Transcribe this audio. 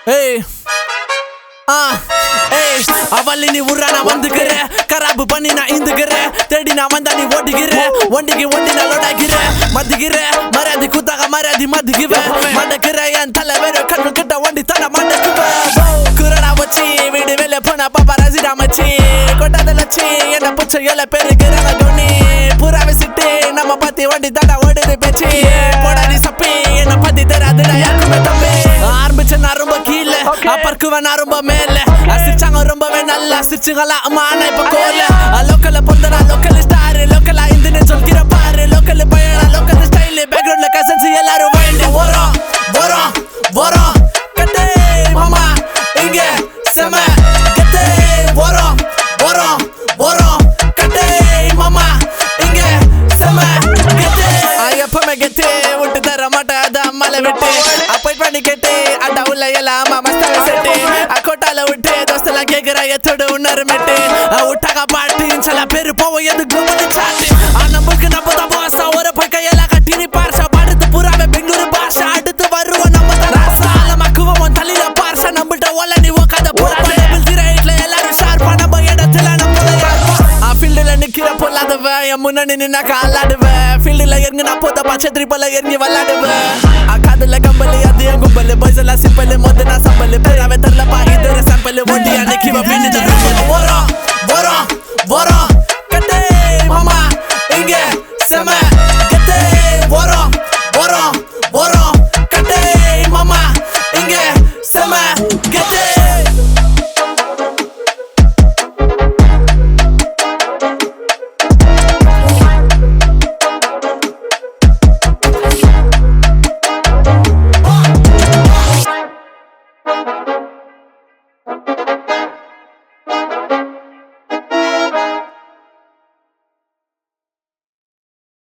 ஏய் ஆ ஏய் அவளி நீ உர்றா நான் வந்துக்கிறேன் கராபு பண்ணி நான் இந்துக்கிறேன் தேடி நான் வந்தா நீ ஓட்டிக்கிறேன் ஒண்டிக்கு ஒண்டி நான் லோடாக்கிறேன் மதிக்கிறேன் மரியாதை கூத்தாக மரியாதை மதிக்குவேன் மண்டக்கிறேன் என் தலை வேற கண்ணு கிட்ட ஒண்டி தன மண்டக்குவேன் குரடா வச்சு வீடு வெளிய போனா பாப்பா ரசிடா மச்சி கொட்டாத லட்சி என்ன புச்ச எல பேருக்குறாங்க டொன்னி புறாவை சிட்டு நம்ம பத்தி வண்டி தடா ஓடுது பேச்சு போடா நீ சப்பி என்ன பத்தி தெரியாதுடா யாருக்குமே தம்பி ஆரம்பிச்ச நான் ரொம்ப கீழே அப்பறக்குவேன் நான் ரொம்ப மேல சிரிச்சாங்க ரொம்பவே நல்லா சிரிச்சுங்களா அம்மா ஆனா இப்ப கோல லோக்கல்ல பொந்தனா லோக்கல் ஸ்டார் லோக்கலா இந்துன்னு சொல்கிற பாரு லோக்கல் பயணா லோக்கல் ஸ்டைல் பேக்ரவுண்ட்ல கசன்ஸ் எல்லாரும் வாங்கி வரோம் வரோம் வரோம் கட்டே மாமா இங்க செம கட்டே வரோம் வரோம் வரோம் கட்டே மாமா இங்க செம கட்டே எப்பவுமே கெட்டு விட்டு தர மாட்டேன் அதான் மலை விட்டு அப்பாயிட் பண்ணி கேட்டு அண்டா உள்ள எல்லாம் மஸ்தாவை செட்டு கோட்டால விட்டு தோஸ்தெல்லாம் கேக்குற எத்தோடு உன்னரு மெட்டு விட்டாக பாட்டு சில பேரு போவோம் எதுக்கு வந்து சாட்டு நம்மளுக்கு நம்ம தான் பாசா ஒரு போய் கையெல்லாம் கட்டி நீ பார்சா பாடுத்து புறாவே பெங்களூரு பாஷா அடுத்து வருவோம் நம்ம தான் ராசா மக்குவோம் உன் தலையில பார்சா நம்மள்ட்ட ஒல்ல நீ உக்காத போறா டேபிள் திரைட்ல எல்லாரும் ஷார்ப்பா நம்ம இடத்துல நம்ம ஃபீல்டுல நிக்கிற பொல்லாதவன் என் முன்னாடி நின்னா காலாடுவேன் ஃபீல்டுல இறங்கி நான் போத பச்சை ட்ரிப்பல இறங்கி விளாடுவேன் காதுல கம்பல் அது என் கும்பல் பாய்ஸ் எல்லாம் சிம்பல் மொத்த நான் சம்பல் புறாவே தரல பாய் இது சாம்பல் ஒண்டி அன்னைக்கு